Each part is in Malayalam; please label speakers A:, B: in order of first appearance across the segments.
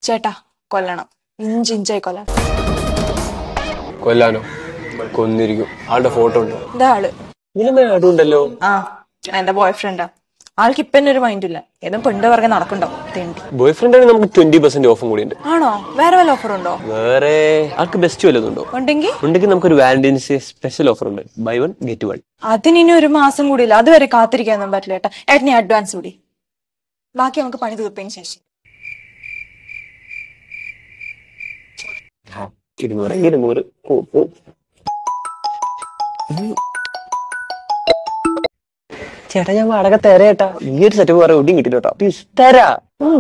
A: ചേട്ടാ കൊല്ലണം ഇഞ്ചിഞ്ചായി കൊല്ലണം
B: കൊല്ലാനോ കൊന്നിരിക്കും ആളുടെ ഫോട്ടോ ഉണ്ടോ
A: ഇതാ ആള്
B: ഇതിലും മേഡം ഉണ്ടല്ലോ
A: ആ എന്റെ ബോയ് ഫ്രണ്ടാ ആൾക്ക് ഇപ്പം ഒരു മൈൻഡ് ഇല്ല ഏതും പെണ്ണ് പുറകെ നടക്കണ്ടോ തേണ്ടി
B: ബോയ് ഫ്രണ്ട് ആണെങ്കിൽ നമുക്ക് ട്വന്റി പെർസെന്റ് ഓഫും കൂടി ഉണ്ട്
A: ആണോ വേറെ വല്ല ഓഫർ ഉണ്ടോ
B: വേറെ ആൾക്ക് ബെസ്റ്റ് വല്ലതുണ്ടോ
A: ഉണ്ടെങ്കിൽ
B: ഉണ്ടെങ്കിൽ നമുക്കൊരു വാലന്റൈൻസ് സ്പെഷ്യൽ ഓഫർ ഉണ്ട് ബൈ വൺ ഗെറ്റ് വൺ
A: അതിനി ഒരു മാസം കൂടി ഇല്ല അതുവരെ കാത്തിരിക്കാനൊന്നും പറ്റില്ല ഏട്ടാ ഏട്ടനെ അഡ്വാൻസ് കൂടി ബാക്കി നമുക്ക് പണി തീർത്തതിന് ശേഷം
B: ഇരുന്നൂറ് ഇരുന്നൂറ് ഓ, ഓ. ചേട്ടാ ഞാൻ വാടക തരേട്ടാ ഈ ഒരു സെറ്റപ്പ് വേറെ എവിടെയും കിട്ടില്ല കേട്ടോ പ്ലീസ് തരാ ഉം.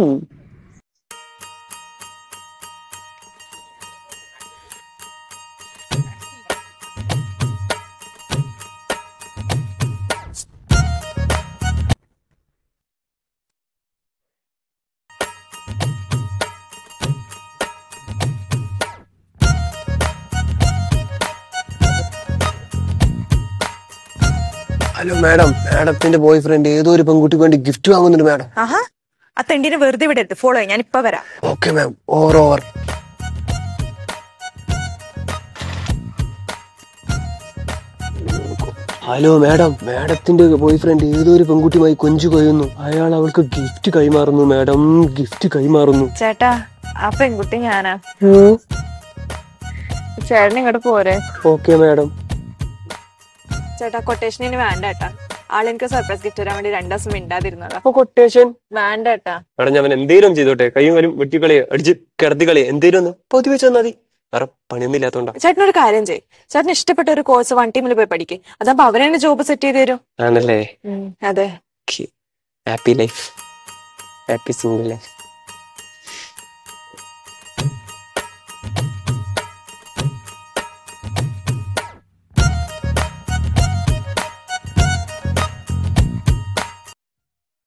B: ഹലോ മാഡം മാഡത്തിന്റെ ബോയ് ഫ്രണ്ട് ഏതോ ഒരു പെൺകുട്ടിക്ക് വേണ്ടി ഗിഫ്റ്റ് വാങ്ങുന്നുണ്ട് മാഡം
A: ആഹാ ആ തെണ്ടിനെ വെറുതെ വിടരുത് ഫോളോ ഞാൻ ഇപ്പൊ വരാം
B: okay ma'am over over hello madam മാഡത്തിന്റെ ബോയ് ഫ്രണ്ട് ഏതോ ഒരു പെൺകുട്ടിയുമായി കൊഞ്ചു കൊയ്യുന്നു അയാൾ അവൾക്ക് ഗിഫ്റ്റ് കൈമാറുന്നു മാഡം ഗിഫ്റ്റ് കൈമാറുന്നു
A: ചേട്ടാ ആ പെൺകുട്ടി ഞാനാ ചേട്ടൻ ഇങ്ങോട്ട് പോരെ
B: ഓക്കെ മാഡം
A: ചേട്ടാ കൊട്ടേഷൻ ഇനി വേണ്ട ഏട്ടാ ആളെനിക്ക് സർപ്രൈസ് ഗിഫ്റ്റ് തരാൻ വേണ്ടി രണ്ടു ദിവസം മിണ്ടാതിരുന്നതാ
B: അപ്പൊ കൊട്ടേഷൻ
A: വേണ്ട ഏട്ടാ
B: മാഡം ഞാൻ എന്തേലും ചെയ്തോട്ടെ കയ്യും കാലും വെട്ടിക്കളി അടിച്ച് കിടത്തി കളി എന്തേലും ഒന്ന് പൊതി വെച്ച് തന്നാ മതി വേറെ പണിയൊന്നും ഇല്ലാത്തോണ്ടാ
A: ചേട്ടനൊരു കാര്യം ചെയ്യും ചേട്ടന് ഇഷ്ടപ്പെട്ട ഒരു കോഴ്സ് വൺ ടീമിൽ പോയി പഠിക്കും അതാകുമ്പോ അവരെന്നെ ജോബ് സെറ്റ് ചെയ്ത് തരും
B: ആണല്ലേ
A: അതെ
B: happy life happy single life